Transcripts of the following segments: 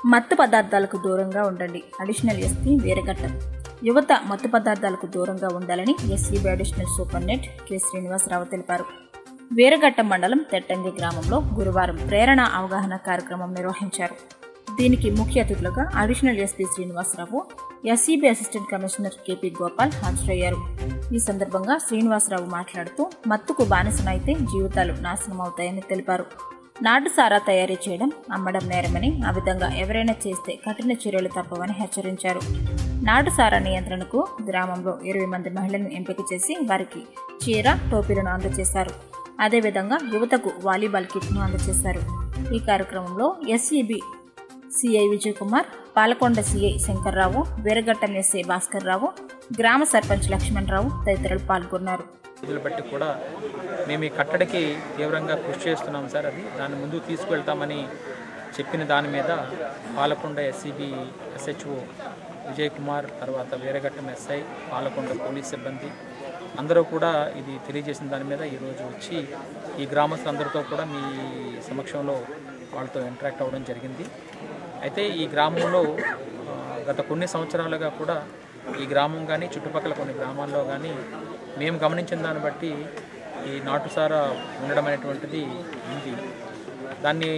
మత్తు పదార్థాలకు దూరంగా ఉండండి అడిషనల్ ఎస్పీ వీరఘట్టం యువత మత్తు పదార్థాలకు దూరంగా ఉండాలని SCB additional superintendent K Srinivasa Rao తెలిపారు వీరఘట్టం మండలం తెట్టంగి గ్రామంలో గురువారం ప్రేరణ అవగాహన కార్యక్రమం నిర్వహించారు దీనికి ముఖ్య అతిథులుగా additional SP Srinivasa Rao SCB assistant commissioner KP Gopal హాజరయ్యారు ఈ సందర్భంగా శ్రీనివాసరావు మాట్లాడుతూ మత్తుకు బానిసనైతే జీవితాలు నాశనం అవుతాయని తెలిపారు నాటు సారా తయారీ చేయడం అమ్మడం నేరమని ఆ విధంగా ఎవరైనా చేస్తే కఠిన చర్యలు తప్పవని హెచ్చరించారు నాటు సారా నియంత్రణకు గ్రామంలో ఇరవై మంది మహిళలను ఎంపిక చేసి వారికి చీర టోపీలను అందజేశారు అదేవిధంగా యువతకు వాలీబాల్ కిట్ను అందజేశారు ఈ కార్యక్రమంలో SEB CI Vijay Kumar Palakonda CI Shankar Rao Veeraghattam SI Bhaskar Rao గ్రామ సర్పంచ్ లక్ష్మణరావు తదితరులు పాల్గొన్నారు రోజులు బట్టి కూడా మేము ఈ కట్టడికి తీవ్రంగా కృషి చేస్తున్నాం సార్ అది దాన్ని ముందుకు తీసుకువెళ్తామని చెప్పిన దాని మీద పాలకొండ ఎస్సీబీ ఎస్హెచ్ఓ విజయ్ కుమార్ తర్వాత వీరఘట్టం ఎస్ఐ పాలకొండ పోలీస్ సిబ్బంది అందరూ కూడా ఇది తెలియజేసిన దాని మీద ఈరోజు వచ్చి ఈ గ్రామస్తులందరితో కూడా మీ సమక్షంలో వాళ్ళతో ఇంటరాక్ట్ అవ్వడం జరిగింది అయితే ఈ గ్రామంలో ఆ, గత కొన్ని సంవత్సరాలుగా కూడా ఈ గ్రామం కానీ చుట్టుపక్కల కొన్ని గ్రామాల్లో కానీ మేము గమనించిన దాన్ని బట్టి ఈ నాటుసారా ఉండడం అనేటువంటిది ఉంది దాన్ని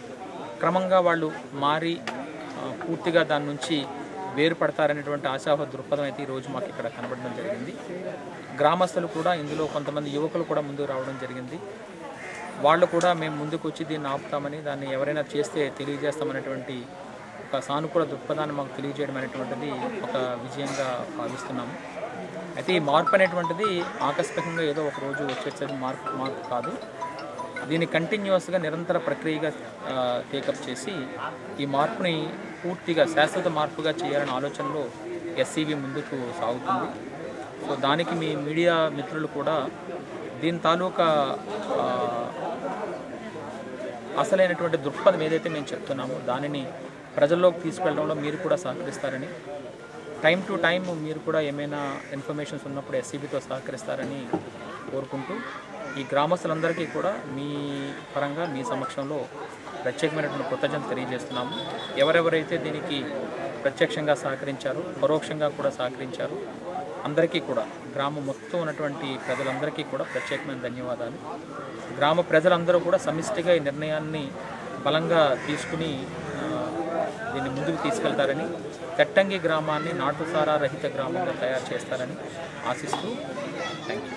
క్రమంగా వాళ్ళు మారి ఆ, పూర్తిగా దాని నుంచి వేరుపడతారనేటువంటి ఆశాభ దృక్పథం అయితే ఈరోజు మాకు ఇక్కడ కనబడడం జరిగింది గ్రామస్తులు కూడా ఇందులో కొంతమంది యువకులు కూడా ముందుకు రావడం జరిగింది వాళ్ళు కూడా మేము ముందుకు వచ్చి దీన్ని ఆపుతామని దాన్ని ఎవరైనా చేస్తే తెలియజేస్తామనేటువంటి ఒక సానుకూల దృక్పథాన్ని మాకు తెలియజేయడం అనేటువంటిది ఒక విజయంగా భావిస్తున్నాము అయితే ఈ మార్పు అనేటువంటిది ఆకస్మికంగా ఏదో ఒక రోజు వచ్చేసరి మార్పు మార్పు కాదు దీన్ని కంటిన్యూస్గా నిరంతర ప్రక్రియగా టేకప్ చేసి ఈ మార్పుని పూర్తిగా శాశ్వత మార్పుగా చేయాలనే ఆలోచనలో ఎస్సీబీ ముందుకు సాగుతుంది సో దానికి మీ మీడియా మిత్రులు కూడా దీని తాలూకా ఆ, అసలైనటువంటి దృక్పథం ఏదైతే మేము చెప్తున్నామో దానిని ప్రజల్లోకి తీసుకెళ్ళడంలో మీరు కూడా సహకరిస్తారని టైం టు టైం మీరు కూడా ఏమైనా ఇన్ఫర్మేషన్స్ ఉన్నప్పుడు ఎస్సీబీతో సహకరిస్తారని కోరుకుంటూ ఈ గ్రామస్తులందరికీ కూడా మీ పరంగా మీ సమక్షంలో ప్రత్యేకమైనటువంటి కృతజ్ఞత తెలియజేస్తున్నాము ఎవరెవరైతే దీనికి ప్రత్యక్షంగా సహకరించారో పరోక్షంగా కూడా సహకరించారో అందరికీ కూడా గ్రామం మొత్తం ఉన్నటువంటి ప్రజలందరికీ కూడా ప్రత్యేకమైన ధన్యవాదాలు గ్రామ ప్రజలందరూ కూడా సమిష్టిగా ఈ నిర్ణయాన్ని బలంగా తీసుకుని ఆ, దీన్ని ముందుకు తీసుకెళ్తారని తెట్టంగి గ్రామాన్ని నాటుసారా రహిత గ్రామంగా తయారు చేస్తారని ఆశిస్తూ థ్యాంక్ యూ